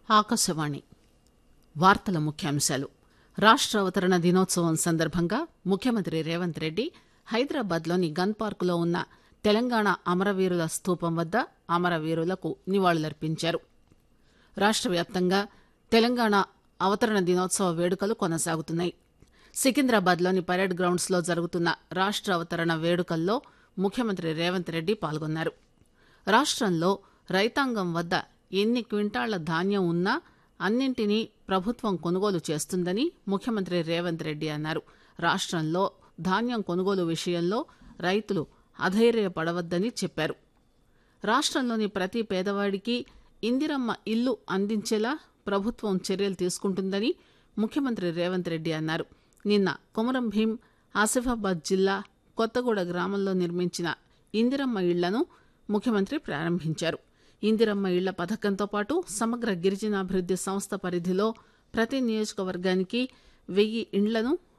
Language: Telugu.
ఆకాశవాణి వార్తల ముఖ్యాంశాలు రాష్ట అవతరణ దినోత్సవం సందర్భంగా ముఖ్యమంత్రి రేవంత్ రెడ్డి హైదరాబాద్లోని గన్ పార్కులో ఉన్న తెలంగాణ అమరవీరుల స్తూపం వద్ద అమరవీరులకు నివాళులర్పించారు రాష్ట వ్యాప్తంగా తెలంగాణ అవతరణ దినోత్సవ వేడుకలు కొనసాగుతున్నాయి సికింద్రాబాద్లోని పరేడ్ గ్రౌండ్స్ లో జరుగుతున్న రాష్ట అవతరణ వేడుకల్లో ముఖ్యమంత్రి రేవంత్ రెడ్డి పాల్గొన్నారు రాష్టంలో రైతాంగం వద్ద ఎన్ని క్వింటాళ్ల ధాన్యం ఉన్నా అన్నింటినీ ప్రభుత్వం కొనుగోలు చేస్తుందని ముఖ్యమంత్రి రేవంత్ రెడ్డి అన్నారు రాష్టంలో ధాన్యం కొనుగోలు విషయంలో రైతులు అధైర్యపడవద్దని చెప్పారు రాష్టంలోని ప్రతి పేదవాడికి ఇందిరమ్మ ఇల్లు అందించేలా ప్రభుత్వం చర్యలు తీసుకుంటుందని ముఖ్యమంత్రి రేవంత్ రెడ్డి అన్నారు నిన్న కొమరం భీం ఆసిఫాబాద్ జిల్లా కొత్తగూడ గ్రామంలో నిర్మించిన ఇందిరమ్మ ఇళ్లను ముఖ్యమంత్రి ప్రారంభించారు ఇందిరమ్మ ఇళ్ల పథకంతో పాటు సమగ్ర గిరిజనాభివృద్ది సంస్థ పరిధిలో ప్రతి నియోజకవర్గానికి వెయ్యి ఇండ్లను